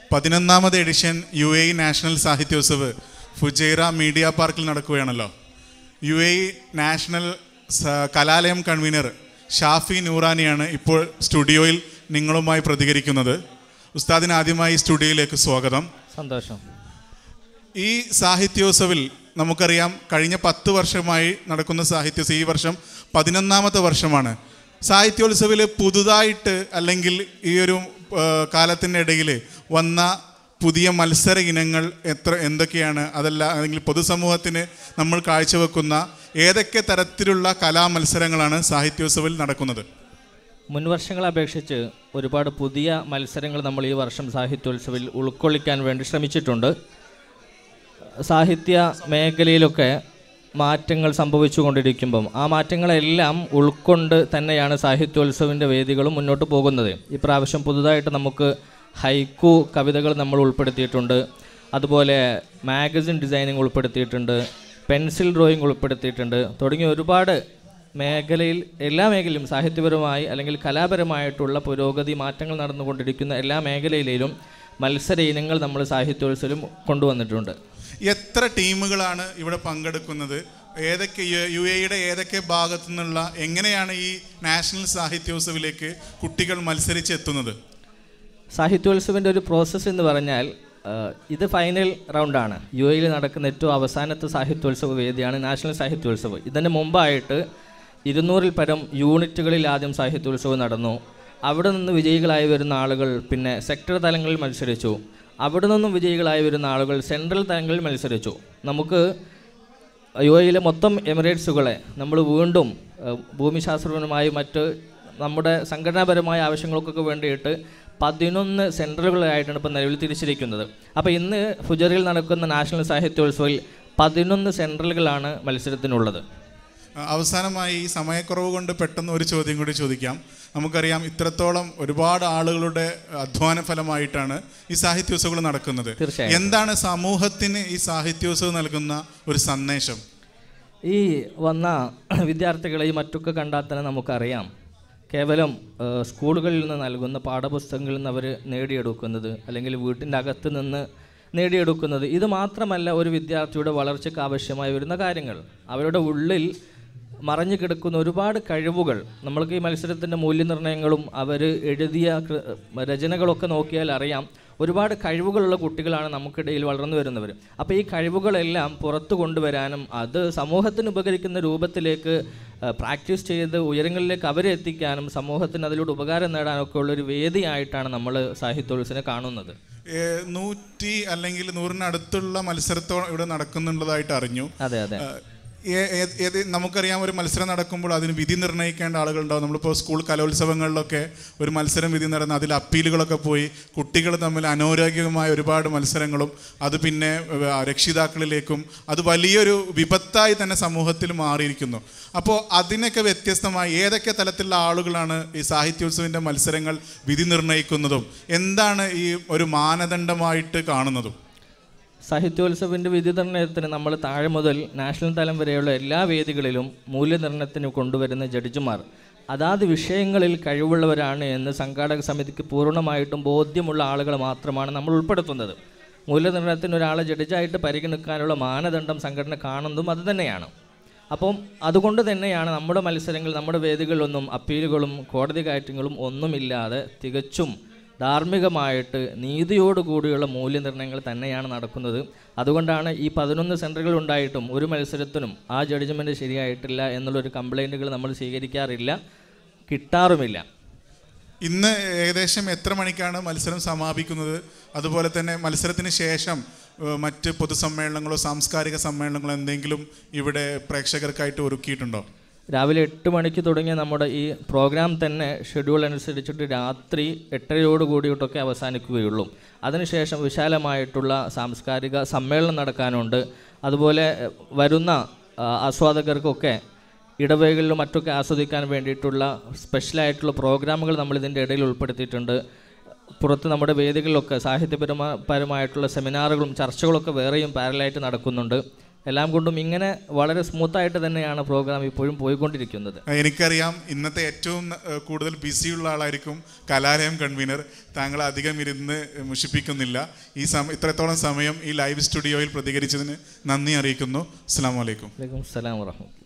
പതിനൊന്നാമത് edition U A national Sahityotsav Fujairah media പാർക്കിൽ നടക്കുകയാണല്ലോ U A national സ- കലാലയം കൺവീനർ ഷാഫി നൂറാനിയാണ് ഇപ്പോൾ സ്റ്റുഡിയോയിൽ നിങ്ങളുമായി പ്രതികരിക്കുന്നത് ഉസ്താദിന് ആദ്യമായി സ്റ്റുഡിയോയിലേക്ക് സ്വാഗതം സന്തോഷം ഈ സാഹിത്യോത്സവിൽ നമുക്കറിയാം കഴിഞ്ഞ പത്ത് വർഷമായി നടക്കുന്ന സാഹിത്യോത്സവം ഈ വർഷം പതിനൊന്നാമത്തെ വർഷമാണ് സാഹിത്യോത്സവിൽ പുതുതായിട്ട് അല്ലെങ്കിൽ ഈ ഒരു ആ, കാലത്തിൻ്റെ ഇടയിൽ വന്ന പുതിയ മത്സര ഇനങ്ങൾ എത്ര എന്തൊക്കെയാണ് അതല്ല അല്ലെങ്കിൽ പൊതുസമൂഹത്തിന് നമ്മൾ കാഴ്ചവെക്കുന്ന ഏതൊക്കെ തരത്തിലുള്ള കലാമത്സരങ്ങളാണ് സാഹിത്യോത്സവിൽ നടക്കുന്നത് മുൻ വർഷങ്ങളെ അപേക്ഷിച്ച് ഒരുപാട് പുതിയ മത്സരങ്ങൾ നമ്മൾ ഈ വർഷം സാഹിത്യോത്സവിൽ ഉൾക്കൊള്ളിക്കാൻ വേണ്ടി ശ്രമിച്ചിട്ടുണ്ട് സാഹിത്യ മേഖലയിലൊക്കെ മാറ്റങ്ങൾ സംഭവിച്ചു കൊണ്ടിരിക്കുമ്പം ആ മാറ്റങ്ങളെല്ലാം ഉൾക്കൊണ്ട് തന്നെയാണ് സാഹിത്യോത്സവിൻ്റെ വേദികളും മുന്നോട്ട് പോകുന്നത് ഇപ്രാവശ്യം പുതുതായിട്ട് നമുക്ക് ഹൈക്കു കവിതകൾ നമ്മൾ ഉൾപ്പെടുത്തിയിട്ടുണ്ട് അതുപോലെ മാഗസിൻ ഡിസൈനിങ് ഉൾപ്പെടുത്തിയിട്ടുണ്ട് പെൻസിൽ ഡ്രോയിങ് ഉൾപ്പെടുത്തിയിട്ടുണ്ട് തുടങ്ങിയ ഒരുപാട് മേഖലയിൽ എല്ലാ മേഖലയിലും സാഹിത്യപരമായി അല്ലെങ്കിൽ കലാപരമായിട്ടുള്ള പുരോഗതി മാറ്റങ്ങൾ നടന്നുകൊണ്ടിരിക്കുന്ന എല്ലാ മേഖലയിലും മത്സര ഇനങ്ങൾ നമ്മൾ സാഹിത്യോത്സവം കൊണ്ടുവന്നിട്ടുണ്ട് എത്ര ടീമുകളാണ് ഇവിടെ പങ്കെടുക്കുന്നത് ഏതൊക്കെ യു എയുടെ ഏതൊക്കെ ഭാഗത്തു നിന്നുള്ള എങ്ങനെയാണ് ഈ നാഷണൽ സാഹിത്യോത്സവിലേക്ക് കുട്ടികൾ മത്സരിച്ചെത്തുന്നത് സാഹിത്യോത്സവിൻ്റെ ഒരു പ്രോസസ്സ് എന്ന് പറഞ്ഞാൽ ആ, ഇത് ഫൈനൽ റൗണ്ടാണ് യു എയിൽ നടക്കുന്ന ഏറ്റവും അവസാനത്തെ സാഹിത്യോത്സവ വേദിയാണ് നാഷണൽ സാഹിത്യോത്സവ് ഇതിന് മുമ്പായിട്ട് ഇരുന്നൂറിൽ പരം യൂണിറ്റുകളിൽ ആദ്യം സാഹിത്യോത്സവം നടന്നു അവിടെ നിന്ന് വിജയികളായി വരുന്ന ആളുകൾ പിന്നെ സെക്ടർ തലങ്ങളിൽ മത്സരിച്ചു അവിടെ നിന്നും വിജയികളായി വരുന്ന ആളുകൾ സെൻട്രൽ തലങ്ങളിൽ മത്സരിച്ചു നമുക്ക് യു എയിലെ മൊത്തം എമിറേറ്റ്സുകളെ നമ്മൾ വീണ്ടും ഏഹ്, ഭൂമിശാസ്ത്രപരമായി മറ്റ് നമ്മുടെ സംഘടനാപരമായ ആവശ്യങ്ങൾക്കൊക്കെ വേണ്ടിയിട്ട് പതിനൊന്ന് സെൻറ്ററുകളായിട്ടാണ് ഇപ്പോൾ നിലവിൽ തിരിച്ചിരിക്കുന്നത് അപ്പോൾ ഇന്ന് ഫുജറിൽ നടക്കുന്ന നാഷണൽ സാഹിത്യോത്സവിൽ പതിനൊന്ന് സെൻട്രലുകളാണ് മത്സരത്തിനുള്ളത് ആ, അവസാനമായി ഈ സമയക്കുറവ് കൊണ്ട് പെട്ടെന്ന് ഒരു ചോദ്യം കൂടി ചോദിക്കാം നമുക്കറിയാം ഇത്രത്തോളം ഒരുപാട് ആളുകളുടെ അധ്വാന ഫലമായിട്ടാണ് ഈ സാഹിത്യോത്സവങ്ങൾ നടക്കുന്നത് തീർച്ചയായും. എന്താണ് സമൂഹത്തിന് ഈ സാഹിത്യോത്സവം നൽകുന്ന ഒരു സന്ദേശം ഈ വന്ന വിദ്യാർത്ഥികളെയും മറ്റൊക്കെ കണ്ടാൽ തന്നെ നമുക്കറിയാം കേവലം ഏഹ്, സ്കൂളുകളിൽ നിന്ന് നൽകുന്ന പാഠപുസ്തകങ്ങളിൽ നിന്ന് അവർ നേടിയെടുക്കുന്നത് അല്ലെങ്കിൽ വീട്ടിൻ്റെ അകത്ത് നിന്ന് നേടിയെടുക്കുന്നത് ഇത് മാത്രമല്ല ഒരു വിദ്യാർത്ഥിയുടെ വളർച്ചയ്ക്ക് ആവശ്യമായി വരുന്ന കാര്യങ്ങൾ അവരുടെ ഉള്ളിൽ മറഞ്ഞു കിടക്കുന്ന ഒരുപാട് കഴിവുകൾ നമ്മൾക്ക് ഈ മത്സരത്തിൻ്റെ മൂല്യനിർണ്ണയങ്ങളും അവർ എഴുതിയ കൃ- രചനകളൊക്കെ നോക്കിയാൽ അറിയാം ഒരുപാട് കഴിവുകളുള്ള കുട്ടികളാണ് നമുക്കിടയിൽ വളർന്നു വരുന്നവർ അപ്പോൾ ഈ കഴിവുകളെല്ലാം പുറത്തു കൊണ്ടുവരാനും അത് സമൂഹത്തിന് ഉപകരിക്കുന്ന രൂപത്തിലേക്ക് ആ, പ്രാക്ടീസ് ചെയ്ത് ഉയരങ്ങളിലേക്ക് അവരെ എത്തിക്കാനും സമൂഹത്തിന് അതിലൂടെ ഉപകാരം നേടാനൊക്കെ ഉള്ളൊരു വേദിയായിട്ടാണ് നമ്മൾ സാഹിത്യോത്സവനെ കാണുന്നത് ഏ, നൂറ്റി അല്ലെങ്കിൽ നൂറിനടുത്തുള്ള മത്സരത്തോ ഇവിടെ നടക്കുന്നുള്ളതായിട്ട് അറിഞ്ഞു അതെ അതെ ആ, ഏ- ഏത് ഏത് നമുക്കറിയാം ഒരു മത്സരം നടക്കുമ്പോൾ അതിന് വിധി നിർണ്ണയിക്കേണ്ട ആളുകളുണ്ടാവും നമ്മളിപ്പോൾ സ്കൂൾ കലോത്സവങ്ങളിലൊക്കെ ഒരു മത്സരം വിധി നടന്ന് അതിൽ അപ്പീലുകളൊക്കെ പോയി കുട്ടികൾ തമ്മിൽ അനാരോഗ്യമായ ഒരുപാട് മത്സരങ്ങളും അത് പിന്നെ ആ, രക്ഷിതാക്കളിലേക്കും അത് വലിയൊരു വിപത്തായി തന്നെ സമൂഹത്തിൽ മാറിയിരിക്കുന്നു അപ്പോൾ അതിനൊക്കെ വ്യത്യസ്തമായി ഏതൊക്കെ തലത്തിലുള്ള ആളുകളാണ് ഈ സാഹിത്യോത്സവിൻ്റെ മത്സരങ്ങൾ വിധി നിർണ്ണയിക്കുന്നതും എന്താണ് ഈ ഒരു മാനദണ്ഡമായിട്ട് കാണുന്നതും സാഹിത്യോത്സവിൻ്റെ വിധി നിർണ്ണയത്തിന് നമ്മൾ താഴെ മുതൽ നാഷണൽ തലം വരെയുള്ള എല്ലാ വേദികളിലും മൂല്യനിർണ്ണയത്തിന് കൊണ്ടുവരുന്ന ജഡ്ജിമാർ അതാത് വിഷയങ്ങളിൽ കഴിവുള്ളവരാണ് എന്ന് സംഘാടക സമിതിക്ക് പൂർണ്ണമായിട്ടും ബോധ്യമുള്ള ആളുകൾ മാത്രമാണ് നമ്മൾ ഉൾപ്പെടുത്തുന്നത് മൂല്യനിർണ്ണയത്തിന് ഒരാളെ ജഡ്ജായിട്ട് പരിഗണിക്കാനുള്ള മാനദണ്ഡം സംഘടന കാണുന്നതും അത് തന്നെയാണ് അപ്പം അതുകൊണ്ട് തന്നെയാണ് നമ്മുടെ മത്സരങ്ങൾ നമ്മുടെ വേദികളിലൊന്നും അപ്പീലുകളും കോടതി കയറ്റങ്ങളും ഒന്നുമില്ലാതെ തികച്ചും ധാർമ്മികമായിട്ട് നീതിയോടുകൂടിയുള്ള മൂല്യനിർണ്ണയങ്ങൾ തന്നെയാണ് നടക്കുന്നത് അതുകൊണ്ടാണ് ഈ പതിനൊന്ന് സെൻറ്ററുകൾ ഉണ്ടായിട്ടും ഒരു മത്സരത്തിനും ആ ജഡ്ജ്മെൻറ്റ് ശരിയായിട്ടില്ല എന്നുള്ളൊരു കംപ്ലൈൻറ്റുകൾ നമ്മൾ സ്വീകരിക്കാറില്ല കിട്ടാറുമില്ല ഇന്ന് ഏകദേശം എത്ര മണിക്കാണ് മത്സരം സമാപിക്കുന്നത് അതുപോലെ തന്നെ മത്സരത്തിന് ശേഷം ഏഹ്, മറ്റ് പൊതുസമ്മേളനങ്ങളോ സാംസ്കാരിക സമ്മേളനങ്ങളോ എന്തെങ്കിലും ഇവിടെ പ്രേക്ഷകർക്കായിട്ട് ഒരുക്കിയിട്ടുണ്ടോ രാവിലെ എട്ട് മണിക്ക് തുടങ്ങിയ നമ്മുടെ ഈ പ്രോഗ്രാം തന്നെ ഷെഡ്യൂൾ അനുസരിച്ചിട്ട് രാത്രി എട്ടരയോട് കൂടിയിട്ടൊക്കെ അവസാനിക്കുകയുള്ളൂ അതിനുശേഷം വിശാലമായിട്ടുള്ള സാംസ്കാരിക സമ്മേളനം നടക്കാനുണ്ട് അതുപോലെ എഹ്, വരുന്ന ആ, ആസ്വാദകർക്കൊക്കെ ഇടവേകളിലും മറ്റൊക്കെ ആസ്വദിക്കാൻ വേണ്ടിയിട്ടുള്ള സ്പെഷ്യലായിട്ടുള്ള പ്രോഗ്രാമുകൾ നമ്മൾ ഇതിൻ്റെ ഇടയിൽ ഉൾപ്പെടുത്തിയിട്ടുണ്ട് പുറത്ത് നമ്മുടെ വേദികളിലൊക്കെ സാഹിത്യപരമാ പരമായിട്ടുള്ള സെമിനാറുകളും ചർച്ചകളൊക്കെ വേറെയും പാരലായിട്ട് നടക്കുന്നുണ്ട് എല്ലാം കൊണ്ടും ഇങ്ങനെ വളരെ സ്മൂത്തായിട്ട് തന്നെയാണ് പ്രോഗ്രാം ഇപ്പോഴും പോയിക്കൊണ്ടിരിക്കുന്നത് എനിക്കറിയാം ഇന്നത്തെ ഏറ്റവും ഏഹ്, കൂടുതൽ ബിസിയുള്ള ആളായിരിക്കും കലാലയം കൺവീനർ താങ്കൾ അധികം ഇരുന്ന് മുഷിപ്പിക്കുന്നില്ല ഈ സമ ഇത്രത്തോളം സമയം ഈ ലൈവ് സ്റ്റുഡിയോയിൽ പ്രതികരിച്ചതിന് നന്ദി അറിയിക്കുന്നു അസ്സാം വലൈക്കും വലൈക്കും സ്സലാം വറഹ്മത്തുള്ളാഹി